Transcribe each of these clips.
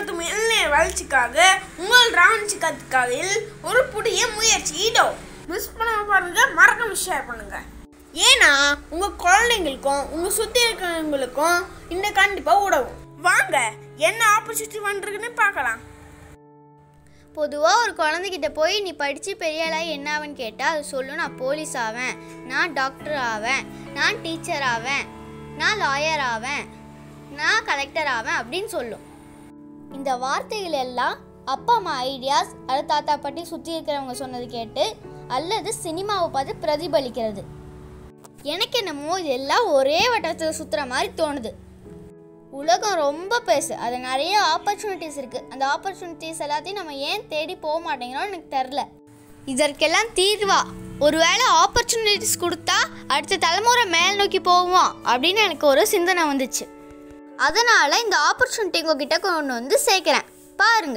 நமது இளைஞர் வளர்ச்சிக்காக உங்கள் ராவணிச்சி கத்துக்காவில் ஒரு புதிய முயற்சி இதோ மிஸ் பண்ணாம பாருங்க மறக்காம ஷேர் பண்ணுங்க ஏன்னா உங்க குழந்தைங்களுக்கும் உங்க சுத்தி இருக்கிறவங்களுக்கும் இந்த கண்டிப்பா உதவும் வாங்க என்ன ஆப்பர்ச்சுனிட்டி வந்துருக்குன்னு பார்க்கலாம் பொதுவாக ஒரு குழந்தைகிட்ட போய் நீ படித்து பெரிய ஆளாகி என்ன ஆவேன்னு கேட்டால் அது சொல்லும் நான் போலீஸ் ஆவேன் நான் டாக்டர் ஆவேன் நான் டீச்சர் ஆவேன் நான் லாயர் ஆவேன் நான் கலெக்டர் ஆவேன் அப்படின்னு சொல்லும் இந்த வார்த்தைகள் எல்லாம் அப்பா அம்மா ஐடியாஸ் அது தாத்தா பாட்டி சுற்றி இருக்கிறவங்க சொன்னது கேட்டு அல்லது சினிமாவை பார்த்து பிரதிபலிக்கிறது எனக்கு என்னமோ இதெல்லாம் ஒரே வட்டத்தில் சுற்றுற மாதிரி தோணுது உலகம் ரொம்ப பெருசு அது நிறைய ஆப்பர்ச்சுனிட்டிஸ் இருக்குது அந்த ஆப்பர்ச்சுனிட்டிஸ் எல்லாத்தையும் நம்ம ஏன் தேடி போக மாட்டேங்கிறோம் எனக்கு தெரில இதற்கெல்லாம் தீர்வா ஒருவேளை ஆப்பர்ச்சுனிட்டிஸ் கொடுத்தா அடுத்த தலைமுறை மேல் நோக்கி போவோம் அப்படின்னு எனக்கு ஒரு சிந்தனை வந்துச்சு அதனால் இந்த ஆப்பர்ச்சுனிட்டி உங்ககிட்ட கொண்டு வந்து சேர்க்குறேன் பாருங்க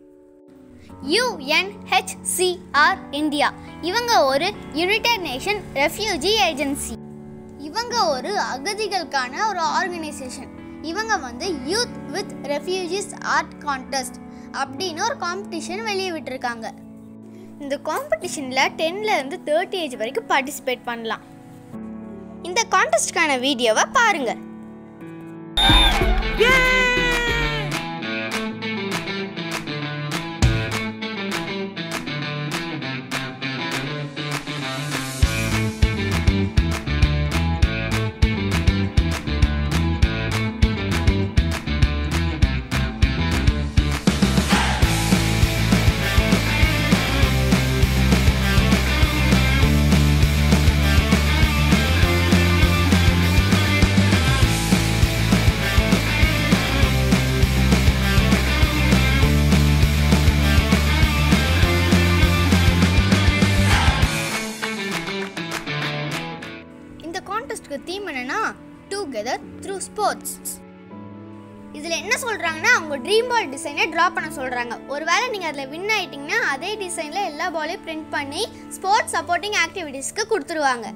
யுஎன்ஹெச்சிஆர் இந்தியா இவங்க ஒரு யுனைடெட் நேஷன் ரெஃப்யூஜி ஏஜென்சி இவங்க ஒரு அகதிகளுக்கான ஒரு ஆர்கனைசேஷன் இவங்க வந்து youth with refugees art contest அப்படின்னு ஒரு காம்படிஷன் வெளியே விட்டுருக்காங்க இந்த காம்படிஷனில் டென்ல இருந்து தேர்ட்டி ஏஜ் வரைக்கும் பார்ட்டிசிபேட் பண்ணலாம் இந்த கான்டெஸ்ட்கான வீடியோவை பாருங்க இந்த கான்டெஸ்ட்க்கு தீம் என்னன்னா டுகெதர் த்ரூ ஸ்போர்ட்ஸ் இதில் என்ன சொல்கிறாங்கன்னா அவங்க ட்ரீம் பால் டிசைனை ட்ரா பண்ண சொல்கிறாங்க ஒருவேளை நீங்கள் அதில் வின் ஆயிட்டீங்கன்னா அதே டிசைனில் எல்லா பாலையும் பிரிண்ட் பண்ணி ஸ்போர்ட்ஸ் சப்போர்ட்டிங் ஆக்டிவிட்டீஸ்க்கு கொடுத்துருவாங்க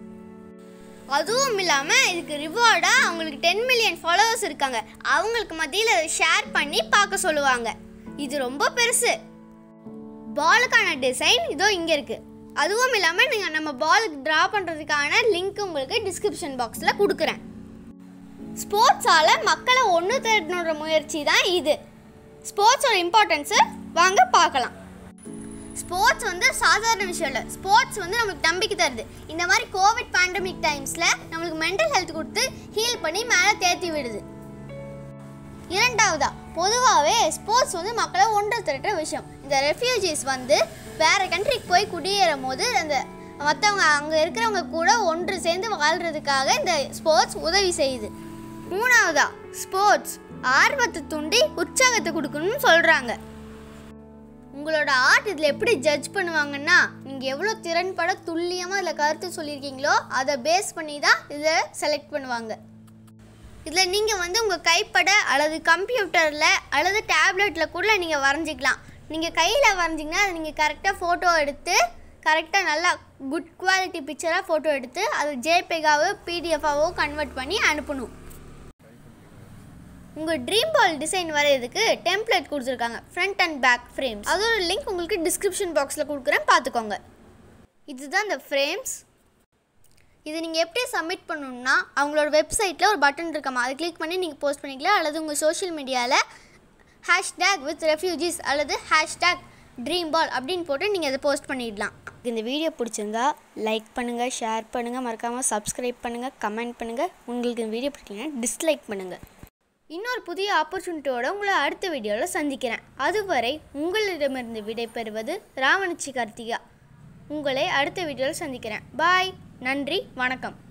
அதுவும் இல்லாமல் இதுக்கு ரிவார்டாக அவங்களுக்கு டென் மில்லியன் ஃபாலோவர்ஸ் இருக்காங்க அவங்களுக்கு மத்தியில் அதை ஷேர் பண்ணி பார்க்க சொல்லுவாங்க இது ரொம்ப பெருசு பாலுக்கான டிசைன் இதோ இங்கே இருக்குது அதுவும் இல்லாமல் நீங்கள் நம்ம பாலுக்கு ட்ரா பண்ணுறதுக்கான லிங்க் உங்களுக்கு டிஸ்கிரிப்ஷன் பாக்ஸில் கொடுக்குறேன் ஸ்போர்ட்ஸால் மக்களை ஒன்று திரட்டணுன்ற முயற்சி தான் இது ஸ்போர்ட்ஸோட இம்பார்ட்டன்ஸு வாங்க பார்க்கலாம் ஸ்போர்ட்ஸ் வந்து சாதாரண விஷயம் இல்லை ஸ்போர்ட்ஸ் வந்து நம்மளுக்கு நம்பிக்கை தருது இந்த மாதிரி கோவிட் பேண்டமிக் டைம்ஸில் நம்மளுக்கு மென்டல் ஹெல்த் கொடுத்து ஹீல் பண்ணி மேலே தேத்தி விடுது இரண்டாவதா பொதுவாகவே ஸ்போர்ட்ஸ் வந்து மக்களை ஒன்று திரட்டுற விஷயம் இந்த ரெஃப்யூஜிஸ் வந்து வேறு கண்ட்ரிக்கு போய் குடியேறும் போது அந்த மற்றவங்க அங்கே இருக்கிறவங்க கூட ஒன்று சேர்ந்து வாழ்கிறதுக்காக இந்த ஸ்போர்ட்ஸ் உதவி செய்யுது மூணாவதா ஸ்போர்ட்ஸ் ஆர்வத்தை தூண்டி உற்சாகத்தை கொடுக்கணும்னு சொல்கிறாங்க உங்களோட ஆர்ட் இதில் எப்படி ஜட்ஜ் பண்ணுவாங்கன்னா நீங்கள் எவ்வளோ திறன்பட துல்லியமாக இதில் கருத்து சொல்லியிருக்கீங்களோ அதை பேஸ் பண்ணி தான் இதில் செலக்ட் பண்ணுவாங்க இதில் நீங்கள் வந்து உங்கள் கைப்பட அல்லது கம்ப்யூட்டரில் அல்லது டேப்லெட்டில் கூட நீங்கள் வரைஞ்சிக்கலாம் நீங்கள் கையில் வரைஞ்சிங்கன்னா அதை நீங்கள் கரெக்டாக ஃபோட்டோ எடுத்து கரெக்டாக நல்லா குட் குவாலிட்டி பிக்சராக ஃபோட்டோ எடுத்து அது ஜேபேகாவோ பிடிஎஃபாவோ கன்வெர்ட் பண்ணி அனுப்பணும் உங்கள் ட்ரீம் பால் டிசைன் வரைகிறதுக்கு டெம்ப்ளேட் கொடுத்துருக்காங்க ஃப்ரண்ட் அண்ட் பேக் ஃப்ரேம்ஸ் அதோட லிங்க் உங்களுக்கு டிஸ்கிரிப்ஷன் பாக்ஸில் கொடுக்குறேன் பார்த்துக்கோங்க இதுதான் இந்த ஃப்ரேம்ஸ் இது நீங்கள் எப்படி சப்மிட் பண்ணணும்னா அவங்களோட வெப்சைட்டில் ஒரு பட்டன் இருக்காமா அதை கிளிக் பண்ணி நீங்கள் போஸ்ட் பண்ணிக்கலாம் அல்லது உங்கள் சோஷியல் மீடியாவில் ஹேஷ்டேக் வித் ரெஃப்யூஜிஸ் அல்லது ஹேஷ்டேக் ட்ரீம் பால் அப்படின்னு போட்டு நீங்கள் அதை போஸ்ட் பண்ணிடலாம் இந்த வீடியோ பிடிச்சிருந்தா லைக் பண்ணுங்கள் ஷேர் பண்ணுங்கள் மறக்காமல் சப்ஸ்கிரைப் பண்ணுங்கள் கமெண்ட் பண்ணுங்கள் உங்களுக்கு இந்த வீடியோ பிடிக்கலன்னா டிஸ்லைக் பண்ணுங்கள் இன்னொரு புதிய ஆப்பர்ச்சுனிட்டியோட உங்களை அடுத்த வீடியோவில் சந்திக்கிறேன் அதுவரை உங்களிடமிருந்து விடைபெறுவது ராவணச்சி கார்த்திகா உங்களை அடுத்த வீடியோவில் சந்திக்கிறேன் பாய் நன்றி வணக்கம்